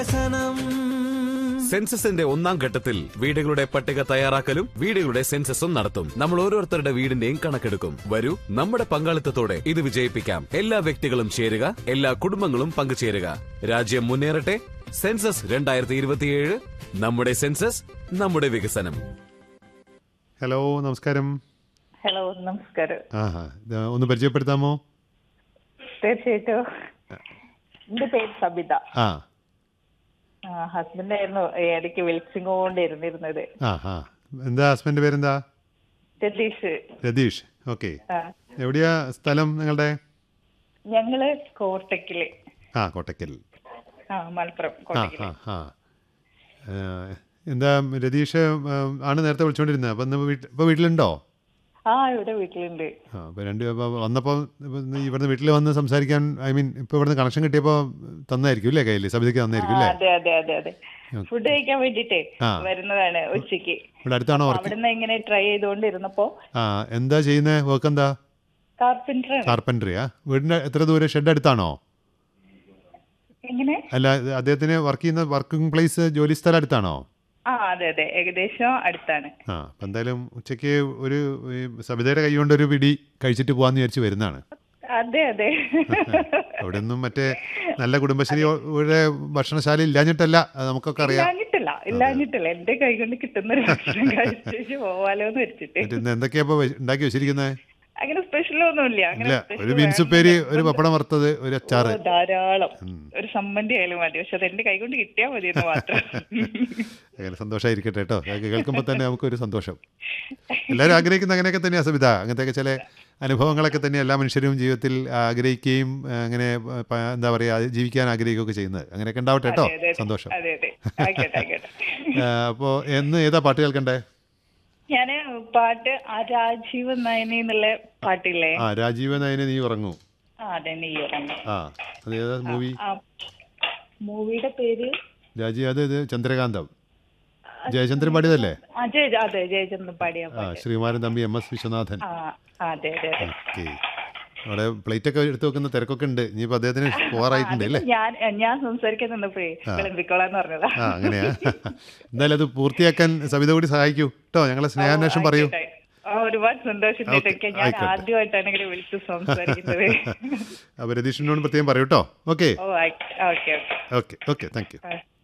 സെൻസസിന്റെ ഒന്നാം ഘട്ടത്തിൽ വീടുകളുടെ പട്ടിക തയ്യാറാക്കലും വീടുകളുടെ സെൻസസും നടത്തും നമ്മൾ ഓരോരുത്തരുടെ വീടിന്റെയും കണക്കെടുക്കും വരൂ നമ്മുടെ പങ്കാളിത്തത്തോടെ ഇത് വിജയിപ്പിക്കാം എല്ലാ വ്യക്തികളും ചേരുക എല്ലാ കുടുംബങ്ങളും പങ്കുചേരുക രാജ്യം മുന്നേറട്ടെ സെൻസസ് രണ്ടായിരത്തി ഇരുപത്തിയേഴ് നമ്മുടെ സെൻസസ് നമ്മുടെ വികസനം ഹലോ നമസ്കാരം ഹലോ നമസ്കാരം ആഹാ ഇത് ഒന്ന് പരിചയപ്പെടുത്താമോ തീർച്ചയായിട്ടും എന്റെ പേര് സബിത ആ ഹസ്ബൻഡ് ആയിരുന്നു ഇടയ്ക്ക് വിളിച്ചുകൊണ്ടിരുന്നിരുന്നത് ആ ആ എന്താ ഹസ്ബൻഡ് പേരെന്താ രതീഷ് രതീഷ് ഓക്കെ ആ. എവിടെയാ സ്ഥലം നിങ്ങളുടെ ഞങ്ങള് കോട്ടക്കില് ആ കോട്ടക്കൽ ആ മലപ്പുറം ആ കോട്ടക്കില് ആ ആ ഏ, എന്താ രതീഷ് ഏ, ആണ് നേരത്തെ വിളിച്ചുകൊണ്ടിരുന്നത് അപ്പം ഇന്ന് വീട്ടിൽ ഇപ്പോൾ വീട്ടിലുണ്ടോ ആ ഇവിടെ വീട്ടിലുണ്ട് ആ അപ്പോൾ രണ്ട് അപ്പോൾ വന്നപ്പോൾ ഇവിടുന്ന് വീട്ടിൽ വന്ന് സംസാരിക്കാൻ ഐ മീൻ ഇപ്പോൾ ഇവിടുന്ന് കണക്ഷൻ കിട്ടിയപ്പോൾ തന്നായിരിക്കും അല്ലേ കയ്യിൽ സബിതയ്ക്ക് ആ, തന്നായിരിക്കും അല്ലേ അതെ അതെ അതെ അതെ ഫുഡ് കഴിക്കാൻ വേണ്ടിട്ടേ ആ. വരുന്നതാണ് ഉച്ചക്ക് ഇവിടെ അടുത്താണോ വർക്ക് അവിടുന്ന് ഇങ്ങനെ ട്രൈ ചെയ്തുകൊണ്ടിരുന്നപ്പോ ആ എന്താ ചെയ്യുന്നത് വർക്ക് എന്താ കാർപ്പൻറ്റർ കാർപ്പൻട്രിയാ വീടിൻ്റെ എത്ര ദൂരം ഷെഡ് അടുത്താണോ എങ്ങനെ അല്ല ഇത് അദ്ദേഹത്തിന് വർക്ക് ചെയ്യുന്ന വർക്കിംഗ് പ്ലേസ് ജോലി സ്ഥലം അടുത്താണോ ആ അതെ അതെ ഏകദേശം അടുത്താണ് ആ അപ്പം എന്തായാലും ഉച്ചയ്ക്ക് ഒരു ഈ സബിതയുടെ കൈ കൊണ്ട് ഒരു പിടി കഴിച്ചിട്ട് പോകാന്ന് വിചാരിച്ച് വരുന്നതാണ് അതെ അതെ അവിടെ ഒന്നും മറ്റേ നല്ല കുടുംബശ്രീ ഇവിടെ ഭക്ഷണശാല ഇല്ലാഞ്ഞിട്ടല്ല അത് നമുക്കൊക്കെ അറിയാം ഇല്ലാഞ്ഞിട്ടില്ല ഇല്ലാഞ്ഞിട്ടില്ല എന്റെ കൈ കൊണ്ട് കിട്ടുന്ന ഒരു ഭക്ഷണം കഴിച്ചു പോവാലോ എന്ന് വെച്ചിട്ട് എന്നിട്ട് ഇന്ന് എന്തൊക്കെയാ ഇപ്പോൾ ഉണ്ടാക്കി വെച്ചിരിക്കുന്നത് അങ്ങനെ സ്പെഷ്യൽ ഒന്നുമില്ല അങ്ങനെ ഇല്ല special ഒരു ബീൻസുപ്പേരി വേണമെന്നില്ല. ഒരു പപ്പടം വറുത്തത് ഒരു അച്ചാറ് ഓ, ധാരാളം ഒരു സമ്മന്തി ആയാലും മതി പക്ഷെ അത് എന്റെ കൈ കൊണ്ട് കിട്ടിയാൽ മതി എന്ന് മാത്രം അങ്ങനെ സന്തോഷമായിരിക്കട്ടെ കേട്ടോ അതൊക്കെ കേൾക്കുമ്പോൾ തന്നെ നമുക്കൊരു സന്തോഷം എല്ലാവരും ആഗ്രഹിക്കുന്ന അങ്ങനെയൊക്കെ തന്നെയാണ് സബിത അങ്ങനത്തെയൊക്കെ ചില അനുഭവങ്ങളൊക്കെ തന്നെ എല്ലാ മനുഷ്യരും ജീവിതത്തിൽ ആഗ്രഹിക്കുകയും ആ, അങ്ങനെ പ- എന്താ പറയുക ജീവിക്കാൻ ആഗ്രഹിക്കുകയൊക്കെ ചെയ്യുന്നത് അങ്ങനെയൊക്കെ ഉണ്ടാവട്ടെ കേട്ടോ അതെ, അതെ, സന്തോഷം അതെ അതെ ആയിക്കോട്ടെ ആയിക്കോട്ടെ അപ്പോൾ എന്ന് ഏതാ പാട്ട് കേൾക്കണ്ടേ ഞാന് പാട്ട് ആ രാജീവ് നയനി എന്നുള്ള പാട്ടില്ലേ ആ രാജീവൻ അതിനെ നീ ഉറങ്ങൂ ആ അതെ നീ ഉറങ്ങി ആ അത് ഏതാ മൂവി ആ മൂവിയുടെ പേര് രാജീവ് അത് ഇത് ചന്ദ്രകാന്തം ജയചന്ദ്രൻ പാടിയതല്ലേ അജയ് അതെ ജയചന്ദ്രൻ പാടിയ ആ പാട്ട് ശ്രീമാരൻ തമ്പി എം എസ് വിശ്വനാഥൻ ആ അതെ അതെ അതെ ഓക്കെ അവിടെ പ്ലേറ്റ് ഒക്കെ എടുത്ത് വെക്കുന്ന തിരക്കൊക്കെ ഉണ്ട് ഇനിയിപ്പോൾ അദ്ദേഹത്തിന് പോകാറായിട്ടുണ്ട് അല്ലേ ഞാൻ ഞാൻ സംസാരിക്കാൻ നിന്നപ്പോഴേ വിളമ്പിക്കോളാന്ന് പറഞ്ഞതാ ആ അങ്ങനെയാ എന്തായാലും അത് പൂർത്തിയാക്കാൻ സവിത കൂടി സഹായിക്കൂ കേട്ടോ ഞങ്ങളെ സ്നേഹാന്വേഷണം പറയൂ ആയിക്കോട്ടെ. ആ, ഒരുപാട് സന്തോഷം ഓക്കേ, കേട്ടോ. ഞാൻ ആയിക്കോട്ടെ. ആദ്യമായിട്ടാണ് ഇങ്ങനെ വിളിച്ച് സംസാരിക്കുന്നത് അപ്പോൾ രതീഷിനോട് പ്രത്യേകം പറയൂ കേട്ടോ ഓക്കെ ഓ ആയിക്കോട്ടെ. Okay okay okay okay thank you ആ.